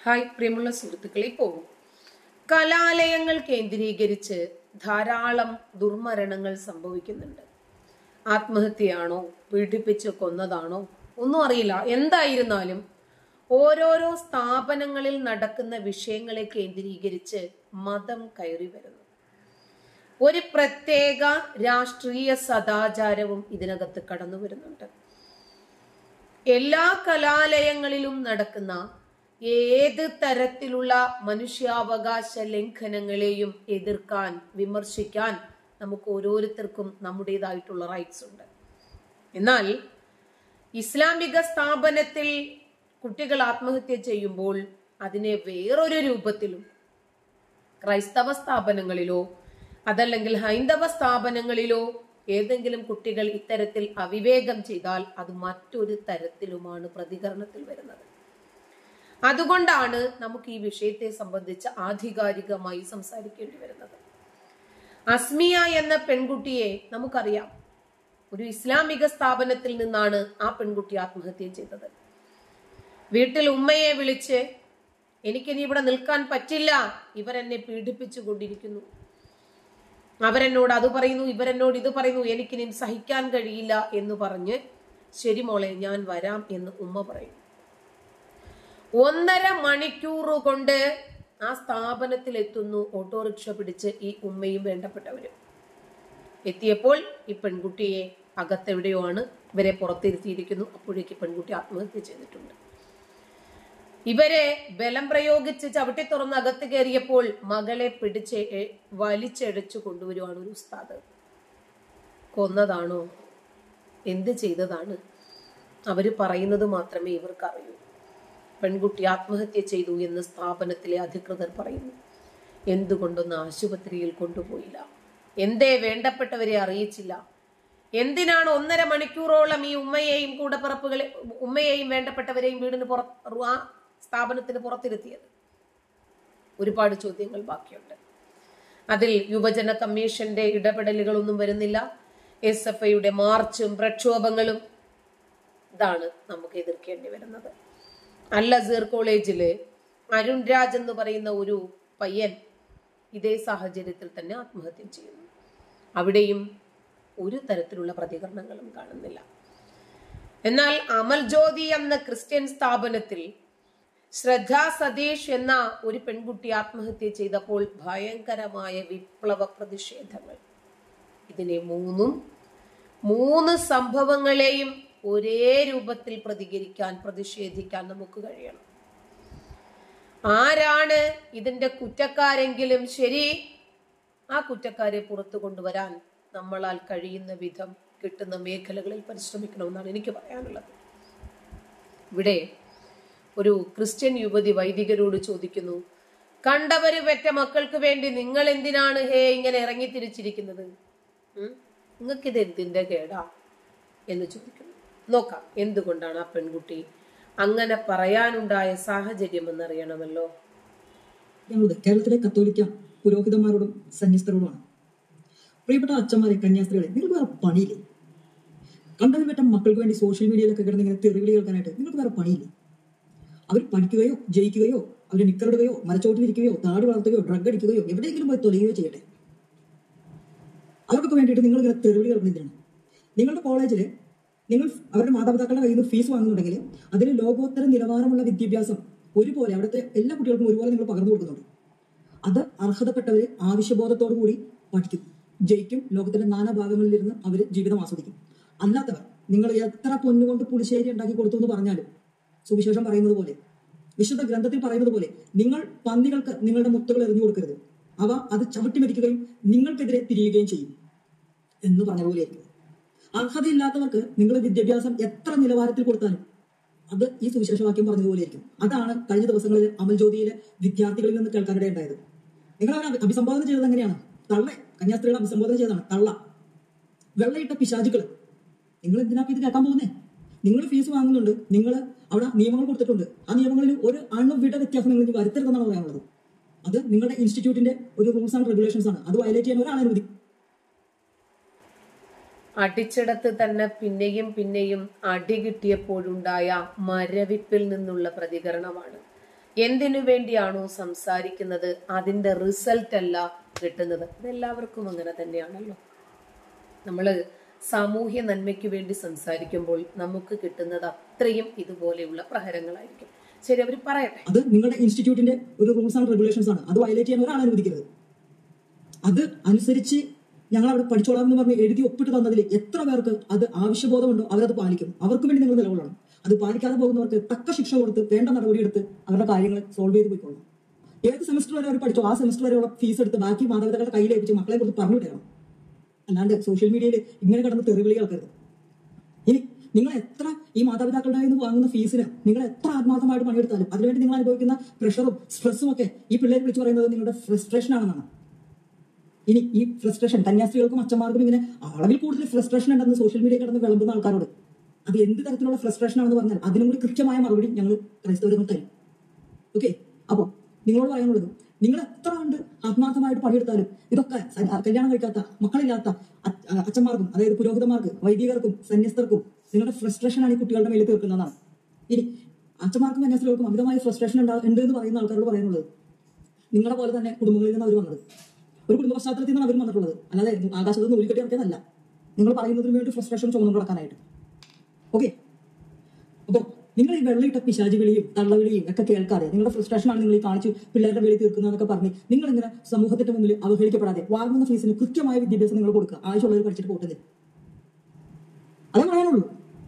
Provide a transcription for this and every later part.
hi പ്രിയമുള്ള സുഹൃത്തുക്കളെ ഇപ്പോൾ കലാലയങ്ങൾ കേന്ദ്രീകരിച്ച് ധാരാളം ദുർമരണങ്ങൾ സംഭവിക്കുന്നുണ്ട് ആത്മഹത്യയാണോ പീഡിപ്പിച്ച് കൊന്നതാണോ ഒന്നും അറിയില്ല എന്തായിരുന്നാലും ഓരോരോ സ്ഥാപനങ്ങളിൽ നടക്കുന്ന വിഷയങ്ങളെ കേന്ദ്രീകരിച്ച് മതം കയറി വരുന്നു ഒരു പ്രത്യേക രാഷ്ട്രീയ സദാചാരവും ഇതിനകത്ത് കടന്നു വരുന്നുണ്ട് എല്ലാ കലാലയങ്ങളിലും നടക്കുന്ന ഏത് തരത്തിലുള്ള മനുഷ്യാവകാശ ലംഘനങ്ങളെയും എതിർക്കാൻ വിമർശിക്കാൻ നമുക്ക് ഓരോരുത്തർക്കും നമ്മുടേതായിട്ടുള്ള റൈറ്റ്സ് ഉണ്ട് എന്നാൽ ഇസ്ലാമിക സ്ഥാപനത്തിൽ കുട്ടികൾ ആത്മഹത്യ ചെയ്യുമ്പോൾ അതിനെ വേറൊരു രൂപത്തിലും ക്രൈസ്തവ സ്ഥാപനങ്ങളിലോ അതല്ലെങ്കിൽ ഹൈന്ദവ സ്ഥാപനങ്ങളിലോ ഏതെങ്കിലും കുട്ടികൾ ഇത്തരത്തിൽ അവിവേകം ചെയ്താൽ അത് മറ്റൊരു തരത്തിലുമാണ് പ്രതികരണത്തിൽ വരുന്നത് അതുകൊണ്ടാണ് നമുക്ക് ഈ വിഷയത്തെ സംബന്ധിച്ച് ആധികാരികമായി സംസാരിക്കേണ്ടി വരുന്നത് അസ്മിയ എന്ന പെൺകുട്ടിയെ നമുക്കറിയാം ഒരു ഇസ്ലാമിക സ്ഥാപനത്തിൽ നിന്നാണ് ആ പെൺകുട്ടി ആത്മഹത്യ ചെയ്തത് വീട്ടിൽ ഉമ്മയെ വിളിച്ച് എനിക്കിനി ഇവിടെ നിൽക്കാൻ പറ്റില്ല ഇവരെന്നെ പീഡിപ്പിച്ചു കൊണ്ടിരിക്കുന്നു അവരെന്നോട് അത് പറയുന്നു ഇവരെന്നോട് ഇത് പറയുന്നു എനിക്കിനി സഹിക്കാൻ കഴിയില്ല എന്ന് പറഞ്ഞ് ശരി മോളെ ഞാൻ വരാം എന്ന് ഉമ്മ പറയും ഒന്നര മണിക്കൂർ കൊണ്ട് ആ സ്ഥാപനത്തിൽ എത്തുന്നു ഓട്ടോറിക്ഷ പിടിച്ച് ഈ ഉമ്മയും വേണ്ടപ്പെട്ടവരും എത്തിയപ്പോൾ ഈ പെൺകുട്ടിയെ അകത്തെവിടെയോ ആണ് ഇവരെ പുറത്തിരുത്തിയിരിക്കുന്നു അപ്പോഴേക്ക് പെൺകുട്ടി ആത്മഹത്യ ചെയ്തിട്ടുണ്ട് ഇവരെ ബലം പ്രയോഗിച്ച് ചവിട്ടി തുറന്ന് അകത്ത് കയറിയപ്പോൾ മകളെ പിടിച്ച് എ- വലിച്ചെഴച്ചു കൊണ്ടുവരുവാണ് ഒരു ഉസ്താദ് കൊന്നതാണോ എന്ത് ചെയ്തതാണ് അവര് പറയുന്നത് മാത്രമേ ഇവർക്ക് അറിയൂ പെൺകുട്ടി ആത്മഹത്യ ചെയ്തു എന്ന് സ്ഥാപനത്തിലെ അധികൃതർ പറയുന്നു എന്തുകൊണ്ടൊന്ന് ആശുപത്രിയിൽ കൊണ്ടുപോയില്ല എന്തേ വേണ്ടപ്പെട്ടവരെ അറിയിച്ചില്ല എന്തിനാണ് ഒന്നര മണിക്കൂറോളം ഈ ഉമ്മയെയും കൂടപ്പിറപ്പുകളെ ഉമ്മയെയും വേണ്ടപ്പെട്ടവരെയും വീടിന് പുറ ആ സ്ഥാപനത്തിന് പുറത്തിരുത്തിയത് ഒരുപാട് ചോദ്യങ്ങൾ ബാക്കിയുണ്ട് അതിൽ യുവജന കമ്മീഷന്റെ ഇടപെടലുകളൊന്നും വരുന്നില്ല എസ് എഫ് ഐയുടെ മാർച്ചും പ്രക്ഷോഭങ്ങളും ഇതാണ് നമുക്ക് എതിർക്കേണ്ടി വരുന്നത് അൽ അസീർ കോളേജില് അരുൺ രാജ് എന്ന് പറയുന്ന ഒരു പയ്യൻ ഇതേ സാഹചര്യത്തിൽ തന്നെ ആത്മഹത്യ ചെയ്യുന്നു അവിടെയും ഒരു തരത്തിലുള്ള പ്രതികരണങ്ങളും കാണുന്നില്ല എന്നാൽ അമൽ ജ്യോതി എന്ന ക്രിസ്ത്യൻ സ്ഥാപനത്തിൽ ശ്രദ്ധ സതീഷ് എന്ന ഒരു പെൺകുട്ടി ആത്മഹത്യ ചെയ്തപ്പോൾ ഭയങ്കരമായ വിപ്ലവ പ്രതിഷേധങ്ങൾ ഇതിനെ മൂന്നും മൂന്ന് സംഭവങ്ങളെയും ഒരേ രൂപത്തിൽ പ്രതികരിക്കാൻ പ്രതിഷേധിക്കാൻ നമുക്ക് കഴിയണം ആരാണ് ഇതിന്റെ കുറ്റക്കാരെങ്കിലും ശരി ആ കുറ്റക്കാരെ പുറത്തു കൊണ്ടുവരാൻ നമ്മളാൽ കഴിയുന്ന വിധം കിട്ടുന്ന മേഖലകളിൽ പരിശ്രമിക്കണമെന്നാണ് എനിക്ക് പറയാനുള്ളത് ഇവിടെ ഒരു ക്രിസ്ത്യൻ യുവതി വൈദികരോട് ചോദിക്കുന്നു കണ്ടവര് പെറ്റ മക്കൾക്ക് വേണ്ടി നിങ്ങൾ എന്തിനാണ് ഹേ ഇങ്ങനെ ഇറങ്ങി തിരിച്ചിരിക്കുന്നത് നിങ്ങൾക്കിത് എന്തിന്റെ കേടാ എന്ന് ചോദിക്കുന്നു നോക്കാം എന്തുകൊണ്ടാണ് ആ പെൺകുട്ടി അങ്ങനെ പറയാനുണ്ടായ സാഹചര്യം എന്നറിയണമല്ലോ ഞങ്ങളുടെ കേരളത്തിലെ കത്തോലിക്ക പുരോഹിതന്മാരോടും സന്യസ്തരോടുമാണ് പ്രിയപ്പെട്ട അച്ഛന്മാരെ കന്യാസ്ത്രീകളെ നിങ്ങൾക്ക് വേറെ പണിയില്ലേ കണ്ടതിൽ പറ്റ മക്കൾക്ക് വേണ്ടി സോഷ്യൽ മീഡിയയിലൊക്കെ കിടന്ന് ഇങ്ങനെ തെറിവിളി കേൾക്കാനായിട്ട് നിങ്ങൾക്ക് വേറെ പണിയില്ലേ അവർ പഠിക്കുകയോ ജയിക്കുകയോ അവർ നിക്കറിടുകയോ മരച്ചോട്ടിലിരിക്കുകയോ താടി വളർത്തുകയോ ഡ്രഗ് അടിക്കുകയോ എവിടെയെങ്കിലും പോയി തൊലയുകയോ ചെയ്യട്ടെ അവർക്കൊക്കെ വേണ്ടിയിട്ട് നിങ്ങൾ ഇങ്ങനെ തെറിവിളി കേൾക്കുന്നതിനാണ് നിങ്ങളുടെ കോളേജിൽ നിങ്ങൾ അവരുടെ മാതാപിതാക്കളുടെ കയ്യിൽ നിന്ന് ഫീസ് വാങ്ങുന്നുണ്ടെങ്കിൽ അതിന് ലോകോത്തര നിലവാരമുള്ള വിദ്യാഭ്യാസം ഒരുപോലെ അവിടുത്തെ എല്ലാ കുട്ടികൾക്കും ഒരുപോലെ നിങ്ങൾ പകർന്നു കൊടുക്കുന്നുണ്ട് അത് അർഹതപ്പെട്ടവര് ആവശ്യബോധത്തോടു കൂടി പഠിക്കും ജയിക്കും ലോകത്തിന്റെ നാനാ ഭാഗങ്ങളിലിരുന്ന് അവർ ജീവിതം ആസ്വദിക്കും അല്ലാത്തവർ നിങ്ങൾ എത്ര പൊന്നുകൊണ്ട് പുളിശ്ശേരി ഉണ്ടാക്കി കൊടുത്തു എന്ന് പറഞ്ഞാലും സുവിശേഷം പറയുന്നത് പോലെ വിശുദ്ധ ഗ്രന്ഥത്തിൽ പറയുന്നത് പോലെ നിങ്ങൾ പന്നികൾക്ക് നിങ്ങളുടെ മുത്തുകൾ എറിഞ്ഞു കൊടുക്കരുത് അവ അത് ചവിട്ടി മരിക്കുകയും നിങ്ങൾക്കെതിരെ തിരിയുകയും ചെയ്യും എന്ന് പറഞ്ഞ പോലെ ആയിരിക്കും അർഹതയില്ലാത്തവർക്ക് നിങ്ങൾ വിദ്യാഭ്യാസം എത്ര നിലവാരത്തിൽ കൊടുത്താലും അത് ഈ സുവിശേഷവാക്യം പറഞ്ഞതുപോലെ ആയിരിക്കും അതാണ് കഴിഞ്ഞ ദിവസങ്ങളിൽ അമൽ ജ്യോതിയിലെ വിദ്യാർത്ഥികളിൽ നിന്ന് കേൾക്കാനിടയുണ്ടായത് നിങ്ങൾ അവരെ അഭിസംബോധന ചെയ്തത് എങ്ങനെയാണ് തള്ള കന്യാസ്ത്രീകളെ അഭിസംബോധന ചെയ്തതാണ് തള്ള വെള്ളയിട്ട പിശാചുക്കൾ നിങ്ങൾ എന്തിനാ ഇത് കേൾക്കാൻ പോകുന്നേ നിങ്ങൾ ഫീസ് വാങ്ങുന്നുണ്ട് നിങ്ങൾ അവിടെ നിയമങ്ങൾ കൊടുത്തിട്ടുണ്ട് ആ നിയമങ്ങളിൽ ഒരു അണുവിട വ്യത്യാസം നിങ്ങൾ ഇനി വരുത്തരുതെന്നാണ് പറയാനുള്ളത് അത് നിങ്ങളുടെ ഇൻസ്റ്റിറ്റ്യൂട്ടിന്റെ ഒരു റൂൾസ് ആൻഡ് റെഗുലേഷൻസ് ആണ് അത് വയലേറ്റ് ചെയ്യാൻ ഒരാൾ അനുവദി അടിച്ചിടത്ത് തന്നെ പിന്നെയും പിന്നെയും അടി കിട്ടിയപ്പോഴുണ്ടായ മരവിപ്പിൽ നിന്നുള്ള പ്രതികരണമാണ് എന്തിനു വേണ്ടിയാണോ സംസാരിക്കുന്നത് അതിന്റെ റിസൾട്ട് അല്ല കിട്ടുന്നത് ഇതെല്ലാവർക്കും അങ്ങനെ തന്നെയാണല്ലോ നമ്മള് സാമൂഹ്യ നന്മയ്ക്ക് വേണ്ടി സംസാരിക്കുമ്പോൾ നമുക്ക് കിട്ടുന്നത് അത്രയും ഇതുപോലെയുള്ള പ്രഹരങ്ങളായിരിക്കും ശരി അവർ പറയട്ടെ അത് നിങ്ങളുടെ ഇൻസ്റ്റിറ്റ്യൂട്ടിന്റെ ഒരു റൂൾസ് ആൻഡ് റെഗുലേഷൻസ് ആണ് അത് വയലേറ്റ് ചെയ്യാൻ ഒരാൾ അനുവദിക്കരുത് അത് അനുസരിച്ച് ഞങ്ങൾ അവിടെ പഠിച്ചോളാം എന്ന് പറഞ്ഞ് എഴുതി ഒപ്പിട്ട് തന്നതിൽ എത്ര പേർക്ക് അത് ആവശ്യബോധമുണ്ടോ അവരത് പാലിക്കും അവർക്ക് വേണ്ടി നിങ്ങൾ നിലകൊള്ളണം അത് പാലിക്കാതെ പോകുന്നവർക്ക് തക്ക ശിക്ഷ കൊടുത്ത് വേണ്ട നടപടിയെടുത്ത് അവരുടെ കാര്യങ്ങൾ സോൾവ് ചെയ്ത് പോയിക്കോളണം ഏത് സെമസ്റ്റർ വരെ അവർ പഠിച്ചോ ആ സെമസ്റ്റർ വരെയുള്ള ഫീസ് എടുത്ത് ബാക്കി മാതാപിതാക്കളുടെ കയ്യിൽ ഏൽപ്പിച്ച് മക്കളെ കൊടുത്ത് പറഞ്ഞു വിടണം അല്ലാണ്ട് സോഷ്യൽ മീഡിയയിൽ ഇങ്ങനെ കിടന്ന് തെറിവിളി കേൾക്കരുത് ഇനി നിങ്ങൾ എത്ര ഈ മാതാപിതാക്കളുടെ കയ്യിൽ നിന്ന് വാങ്ങുന്ന ഫീസിന് നിങ്ങൾ എത്ര ആത്മാർത്ഥമായിട്ട് പണിയെടുത്താലും അതിനുവേണ്ടി നിങ്ങൾ അനുഭവിക്കുന്ന പ്രഷറും സ്ട്രെസ്സും ഒക്കെ ഈ പിള്ളേർ വിളിച്ചു പറയുന്നത് നിങ്ങളുടെ ഫ്രസ്ട്രേഷൻ ആണെന്നാണ് ഇനി ഈ ഫ്രസ്ട്രേഷൻ കന്യാസ്ത്രീകൾക്കും അച്ഛന്മാർക്കും ഇങ്ങനെ അളവിൽ കൂടുതൽ ഫ്രസ്ട്രേഷൻ ഉണ്ടെന്ന് സോഷ്യൽ മീഡിയ കിടന്ന് വിളമ്പുന്ന ആൾക്കാരോട് അത് എന്ത് തരത്തിലുള്ള ഫ്രസ്ട്രേഷൻ ആണെന്ന് പറഞ്ഞാൽ അതിനും കൂടി കൃത്യമായ മറുപടി ഞങ്ങൾ ക്രൈസ്തവരും തരും ഓക്കെ അപ്പോൾ നിങ്ങളോട് പറയാനുള്ളത് നിങ്ങൾ എത്ര കണ്ട് ആത്മാർത്ഥമായിട്ട് പണിയെടുത്താലും ഇതൊക്കെ സ- കല്യാണം കഴിക്കാത്ത മക്കളില്ലാത്ത അ- അച്ഛന്മാർക്കും അതായത് പുരോഹിതന്മാർക്ക് വൈദികർക്കും സന്യസ്തർക്കും നിങ്ങളുടെ ഫ്രസ്ട്രേഷൻ ആണ് ഈ കുട്ടികളുടെ മേലിൽ തീർക്കുന്നതാണ് ഇനി അച്ഛന്മാർക്കും കന്യാസ്ത്രീകൾക്കും അമിതമായ ഫ്രസ്ട്രേഷൻ ഉണ്ട് എന്ന് പറയുന്ന ആൾക്കാരോട് പറയാനുള്ളത് നിങ്ങളുടെ പോലെ തന്നെ കുടുംബങ്ങളിൽ നിന്ന് അവർ വന്നത് ഒരു കുടുംബ പശ്ചാത്തലത്തിൽ നിന്നാണ് അവർ വന്നിട്ടുള്ളത് അല്ലാതെ ആകാശത്ത് നിന്ന് ഊരിക്കെട്ടി ഇറക്കിയതല്ല നിങ്ങൾ പറയുന്നതിന് വേണ്ടി ഫ്രസ്ട്രേഷൻ ചുമന്നു നടക്കാനായിട്ട് ഓക്കെ അപ്പോൾ നിങ്ങൾ ഈ വെള്ളയിട്ട പിശാചി വിളിയും തള്ളവിളിയും ഒക്കെ കേൾക്കാതെ നിങ്ങളുടെ ഫ്രസ്ട്രേഷൻ ആണ് നിങ്ങൾ ഈ കാണിച്ചു പിള്ളേരുടെ വിളി തീർക്കുന്നതെന്നൊക്കെ പറഞ്ഞ് നിങ്ങൾ ഇങ്ങനെ സമൂഹത്തിന്റെ മുമ്പിൽ അവഹേളിക്കപ്പെടാതെ വാങ്ങുന്ന ഫീസിന് കൃത്യമായ വിദ്യാഭ്യാസം നിങ്ങൾ കൊടുക്കുക ആവശ്യമുള്ളവർ പഠിച്ചിട്ട് പോട്ടത് അതേ പറയാനുള്ളൂ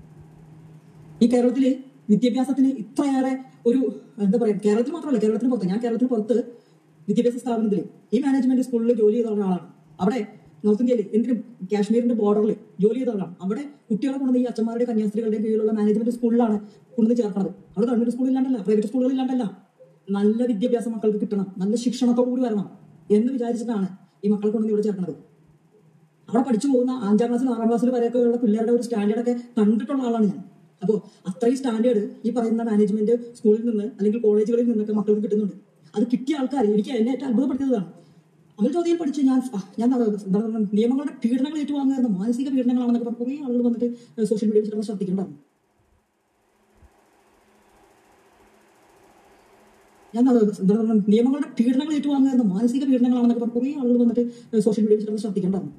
ഈ കേരളത്തില് വിദ്യാഭ്യാസത്തിന് ഇത്രയേറെ ഒരു എന്താ പറയാ കേരളത്തിൽ മാത്രമല്ല കേരളത്തിന് പുറത്ത് ഞാൻ കേരളത്തിന് പുറത്ത് വിദ്യാഭ്യാസ സ്ഥാപനത്തിൽ ഈ മാനേജ്മെന്റ് സ്കൂളിൽ ജോലി ചെയ്ത ഒരാളാണ് അവിടെ നോർത്ത് ഇന്ത്യയിൽ എന്തിനും കാശ്മീരിന്റെ ബോർഡറിൽ ജോലി ചെയ്ത ആളാണ് അവിടെ കുട്ടികളെ കൊണ്ടുവന്ന് ഈ അച്ഛന്മാരുടെ കന്യാസ്ത്രീകളുടെ കീഴിലുള്ള മാനേജ്മെന്റ് സ്കൂളിലാണ് കൊണ്ടുവന്ന് ചേർക്കുന്നത് അവിടെ ഗവൺമെന്റ് സ്കൂളിലാണ്ടല്ല പ്രൈവറ്റ് സ്കൂളുകളിലാണ്ടല്ല നല്ല വിദ്യാഭ്യാസം മക്കൾക്ക് കിട്ടണം നല്ല ശിക്ഷണത്തോടു കൂടി വരണം എന്ന് വിചാരിച്ചിട്ടാണ് ഈ മക്കളെ കൊണ്ടുവന്ന് ഇവിടെ ചേർക്കുന്നത് അവിടെ പഠിച്ചു പോകുന്ന അഞ്ചാം ക്ലാസ്സിൽ ആറാം ക്ലാസ്സിൽ വരെയൊക്കെ ഉള്ള പിള്ളേരുടെ ഒരു സ്റ്റാൻഡേർഡ് ഒക്കെ കണ്ടിട്ടുള്ള ആളാണ് ഞാൻ അപ്പോൾ അത്രയും സ്റ്റാൻഡേർഡ് ഈ പറയുന്ന മാനേജ്മെന്റ് സ്കൂളിൽ നിന്ന് അല്ലെങ്കിൽ കോളേജുകളിൽ നിന്നൊക്കെ മക്കൾക്ക് കിട്ടുന്നുണ്ട് അത് കിട്ടിയ ആൾക്കാർ എനിക്ക് എന്നെ ഏറ്റവും അത്ഭുതപ്പെടുത്തിയതാണ് അമൽ ജ്യോതിയിൽ പഠിച്ച് ഞാൻ ആ, ഞാൻ എന്താ പറയുക, നിയമങ്ങളുടെ പീഡനങ്ങൾ ഏറ്റുവാങ്ങുന്ന മാനസിക പീഡനങ്ങളാണെന്നൊക്കെ പറഞ്ഞ് കുറേ ആളുകൾ വന്നിട്ട് സോഷ്യൽ മീഡിയയിൽ ചിലപ്പോൾ ശ്രദ്ധിക്കുന്നുണ്ടായിരുന്നു ഞാൻ എന്താ പറയുക, നിയമങ്ങളുടെ പീഡനങ്ങൾ ഏറ്റുവാങ്ങുന്ന മാനസിക പീഡനങ്ങളാണെന്നൊക്കെ പറഞ്ഞ് കുറേ ആളുകൾ വന്നിട്ട് സോഷ്യൽ മീഡിയയിൽ ചിലപ്പോൾ ശ്രദ്ധിക്കുന്നുണ്ടായിരുന്നു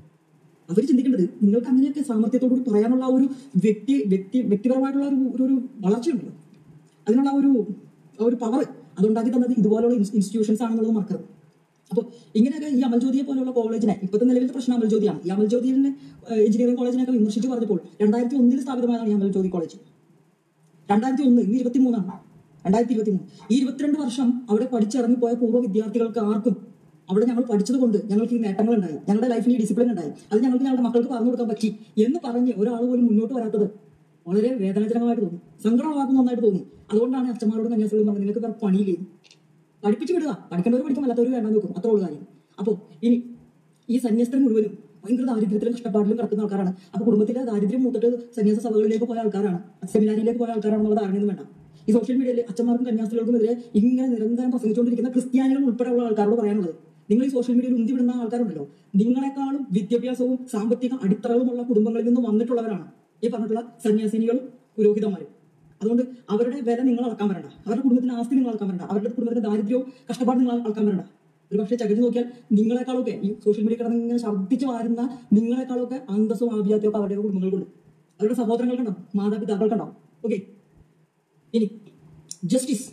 അവർ ചിന്തിക്കേണ്ടത് നിങ്ങൾക്ക് അങ്ങനെയൊക്കെ സാമർത്ഥ്യത്തോടുകൂടി പറയാനുള്ള ആ ഒരു വ്യക്തി വ്യക്തി വ്യക്തിപരമായിട്ടുള്ള ഒരു ഒരു- ഒരു വളർച്ചയുണ്ടല്ലോ അതിനുള്ള ആ ഒരു ആ ഒരു പവർ അതുണ്ടാക്കി തന്നത് ഇതുപോലുള്ള ഇൻസ്റ്റിറ്റ്യൂഷൻസ് ആണെന്നുള്ളത് മറക്കരുത് അപ്പോൾ ഇങ്ങനെയൊക്കെ ഈ അമൽജ്യോതിയെ പോലെയുള്ള കോളേജിനെ ഇപ്പോഴത്തെ നിലവിലത്തെ പ്രശ്നം അമൽജ്യോതിയാണ് ഈ അമൽജ്യോതിനെ എഞ്ചിനീയറിംഗ് കോളേജിനൊക്കെ വിമർശിച്ച് പറഞ്ഞപ്പോൾ രണ്ടായിരത്തി ഒന്നിൽ സ്ഥാപിതമായതാണ് ഈ അമൽജ്യോതി കോളേജ് രണ്ടായിരത്തി ഒന്ന് ഇന്ന് ഇരുപത്തി മൂന്നാണ് രണ്ടായിരത്തി ഇരുപത്തി മൂന്ന് ഈ ഇരുപത്തിരണ്ട് വർഷം അവിടെ പഠിച്ചിറങ്ങിപ്പോയ പൂർവ്വ വിദ്യാർത്ഥികൾക്ക് ആർക്കും അവിടെ ഞങ്ങൾ പഠിച്ചത് കൊണ്ട് ഞങ്ങൾക്ക് ഈ നേട്ടങ്ങൾ ഉണ്ടായി ഞങ്ങളുടെ ലൈഫിൽ ഈ ഡിസിപ്ലിൻ ഉണ്ടായി അത് ഞങ്ങൾക്ക് ഞങ്ങളുടെ മക്കൾക്ക് പറഞ്ഞു കൊടുക്കാൻ പറ്റി എന്ന് പറഞ്ഞ് ഒരാൾ പോലും മുന്നോട്ട് വരാത്തത് വളരെ വേദനാജനകമായിട്ട് തോന്നി സങ്കടമാക്കുന്ന ഒന്നായിട്ട് തോന്നി അതുകൊണ്ടാണ് അച്ഛന്മാരോടും കന്യാസ്ത്രീകളും പറഞ്ഞത് നിങ്ങൾക്ക് വേറെ പണിയില്ലേ പഠിപ്പിച്ചു വിടുക പഠിക്കേണ്ടവർ പഠിക്കും അല്ലാത്തവർ വേണ്ടെന്ന് നോക്കും അത്രേ ഉള്ളൂ കാര്യം അപ്പോൾ ഇനി ഈ സന്യസ്തർ മുഴുവനും ഭയങ്കര ദാരിദ്ര്യത്തിലും കഷ്ടപ്പാടിലും കിടക്കുന്ന ആൾക്കാരാണ് അപ്പൊ കുടുംബത്തിലെ ദാരിദ്ര്യം മൂത്തിട്ട് സന്യാസ സഭകളിലേക്ക് പോയ ആൾക്കാരാണ് സെമിനാരിയിലേക്ക് പോയ ആൾക്കാരാണെന്നുള്ള ധാരണയൊന്നും വേണ്ട ഈ സോഷ്യൽ മീഡിയയിൽ അച്ഛന്മാർക്കും കന്യാസ്ത്രീകൾക്കുമെതിരെ ഇങ്ങനെ നിരന്തരം പ്രസംഗിച്ചുകൊണ്ടിരിക്കുന്ന ക്രിസ്ത്യാനികൾ ഉൾപ്പെടെയുള്ള ആൾക്കാരോട് പറയാനുള്ളത് നിങ്ങൾ ഈ സോഷ്യൽ മീഡിയയിൽ ഉന്തി വിടുന്ന ആൾക്കാരുണ്ടല്ലോ നിങ്ങളെക്കാളും വിദ്യാഭ്യാസവും സാമ്പത്തിക അടിത്തറവുമുള്ള കുടുംബങ്ങളിൽ നിന്ന് വന്നിട്ടുള്ളവരാണ് ഈ പറഞ്ഞിട്ടുള്ള സന്യാസിനികളും പുരോഹിതന്മാരും അതുകൊണ്ട് അവരുടെ വില നിങ്ങൾ അളക്കാൻ വരണ്ട അവരുടെ കുടുംബത്തിന് ആസ്തി നിങ്ങൾ അളക്കാൻ വരണ്ട അവരുടെ കുടുംബത്തിന്റെ ദാരിദ്ര്യവും കഷ്ടപ്പാടും നിങ്ങൾ അളക്കാൻ വരണ്ട ഒരു പക്ഷേ ചകിരി നോക്കിയാൽ നിങ്ങളെക്കാളൊക്കെ ഈ സോഷ്യൽ മീഡിയ കിടന്ന് ഇങ്ങനെ ശബ്ദിച്ച് വാരുന്ന നിങ്ങളെക്കാളൊക്കെ അന്തസ്സും ആഭിജാത്യവും ഒക്കെ അവരുടെ കുടുംബങ്ങൾക്കുണ്ട് അവരുടെ സഹോദരങ്ങൾക്കുണ്ടാവും മാതാപിതാക്കൾക്കുണ്ടാവും ഓക്കെ ഇനി ജസ്റ്റിസ്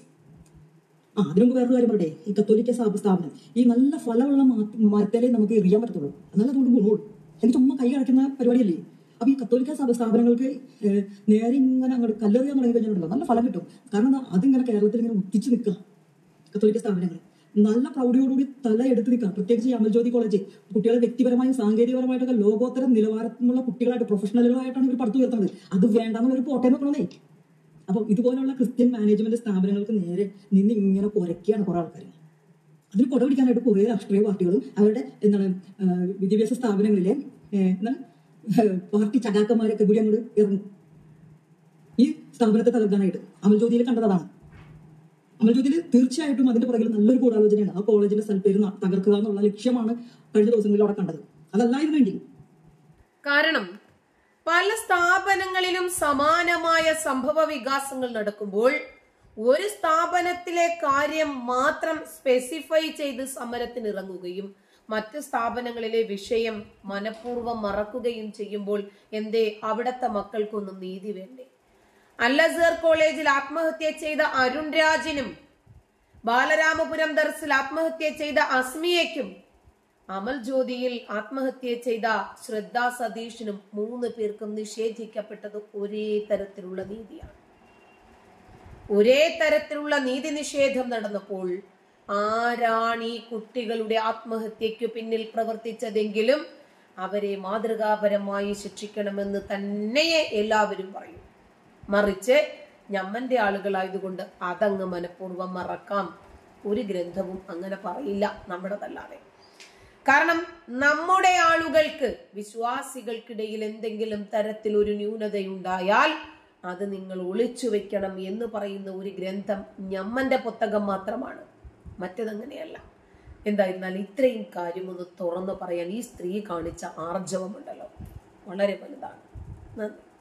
ആ അതിനു മുമ്പ് വേറൊരു കാര്യം പറയട്ടെ ഈ കത്തോലിക്ക സ്ഥാപ- സ്ഥാപനം ഈ നല്ല ഫലമുള്ള മാ- മരത്തേലേ നമുക്ക് എറിയാൻ പറ്റത്തുള്ളൂ എന്നാലും അതുകൊണ്ട് ഗുണമുള്ളൂ എനിക്ക് ചുമ്മാ കൈ അടയ്ക്കുന്ന പരിപാടിയല്ലേ അപ്പൊ ഈ കത്തോലിക്ക സ്ഥാപ- സ്ഥാപനങ്ങൾക്ക് ഏഹ്, നേരെ ഇങ്ങനെ അങ്ങോട്ട് കല്ലെറിയാൻ തുടങ്ങി കഴിഞ്ഞിട്ടുണ്ടല്ലോ നല്ല ഫലം കിട്ടും കാരണം എന്താ അതിങ്ങനെ കേരളത്തിൽ ഇങ്ങനെ ഉത്തിച്ചു നിൽക്കുക കത്തോലിക്ക സ്ഥാപനങ്ങൾ നല്ല പ്രൗഢിയോടുകൂടി തല എടുത്ത് നിൽക്കുക പ്രത്യേകിച്ച് ഈ അമൽജ്യോതി കോളേജ് കുട്ടികളെ വ്യക്തിപരമായും സാങ്കേതികപരമായിട്ടൊക്കെ ലോകോത്തര നിലവാരത്തിലുള്ള കുട്ടികളായിട്ട് പ്രൊഫഷണലുകളായിട്ടാണ് ഇവർ പടുത്തു ഉയർത്തുന്നത് അത് വേണ്ടാന്നുള്ള ഒരു പോട്ടെ നോക്കണേ അപ്പൊ ഇതുപോലുള്ള ക്രിസ്ത്യൻ മാനേജ്മെന്റ് സ്ഥാപനങ്ങൾക്ക് നേരെ നിന്ന് ഇങ്ങനെ കുരയ്ക്കുകയാണ് കുറെ ആൾക്കാർ അതിന് കൊട പിടിക്കാനായിട്ട് കുറേ രാഷ്ട്രീയ പാർട്ടികളും അവരുടെ എന്താണ് ആ, വിദ്യാഭ്യാസ സ്ഥാപനങ്ങളിലെ ഏ, എന്താണ് പാർട്ടി ചകാക്കന്മാരൊക്കെ കൂടി അങ്ങോട്ട് ഇറങ്ങും ഈ സ്ഥാപനത്തെ തകർക്കാനായിട്ട് അമൽജ്യോതിയിൽ കണ്ടതാണ് അമൽജ്യോതിയിൽ തീർച്ചയായിട്ടും അതിന്റെ പുറകിൽ നല്ലൊരു ഗൂഢാലോചനയാണ് ആ കോളേജിന്റെ സൽപ്പേര് ന- തകർക്കുക എന്നുള്ള ലക്ഷ്യമാണ് കഴിഞ്ഞ ദിവസങ്ങളിൽ അവിടെ കണ്ടത് അതല്ലായിരുന്നെങ്കിൽ കാരണം പല സ്ഥാപനങ്ങളിലും സമാനമായ സംഭവ വികാസങ്ങൾ നടക്കുമ്പോൾ ഒരു സ്ഥാപനത്തിലെ കാര്യം മാത്രം സ്പെസിഫൈ ചെയ്ത് സമരത്തിന് ഇറങ്ങുകയും മറ്റ് സ്ഥാപനങ്ങളിലെ വിഷയം മനഃപൂർവ്വം മറക്കുകയും ചെയ്യുമ്പോൾ എന്തേ അവിടത്തെ മക്കൾക്കൊന്നും നീതി വേണ്ടേ അല്ലസർ കോളേജിൽ ആത്മഹത്യ ചെയ്ത അരുൺ രാജിനും ബാലരാമപുരം ദർസിൽ ആത്മഹത്യ ചെയ്ത അസ്മിയയ്ക്കും അമൽ ജ്യോതിയിൽ ആത്മഹത്യ ചെയ്ത ശ്രദ്ധ സതീഷിനും മൂന്ന് പേർക്കും നിഷേധിക്കപ്പെട്ടത് ഒരേ തരത്തിലുള്ള നീതിയാണ് ഒരേ തരത്തിലുള്ള നീതി നിഷേധം നടന്നപ്പോൾ ആരാണ് ഈ കുട്ടികളുടെ ആത്മഹത്യയ്ക്ക് പിന്നിൽ പ്രവർത്തിച്ചതെങ്കിലും അവരെ മാതൃകാപരമായി ശിക്ഷിക്കണമെന്ന് തന്നെയേ എല്ലാവരും പറയും മറിച്ച് ഞമ്മന്റെ ആളുകളായതുകൊണ്ട് അതങ്ങ് മനഃപൂർവ്വം മറക്കാം ഒരു ഗ്രന്ഥവും അങ്ങനെ പറയില്ല നമ്മുടെതല്ലാതെ കാരണം നമ്മുടെ ആളുകൾക്ക് വിശ്വാസികൾക്കിടയിൽ എന്തെങ്കിലും തരത്തിൽ ഒരു ന്യൂനതയുണ്ടായാൽ അത് നിങ്ങൾ ഒളിച്ചു വെക്കണം എന്ന് പറയുന്ന ഒരു ഗ്രന്ഥം ഞമ്മന്റെ പുസ്തകം മാത്രമാണ് മറ്റതങ്ങനെയല്ല എന്തായിരുന്നാൽ ഇത്രയും കാര്യം ഒന്ന് തുറന്നു പറയാൻ ഈ സ്ത്രീ കാണിച്ച ആർജവമുണ്ടല്ലോ വളരെ വലുതാണ് നന്ദി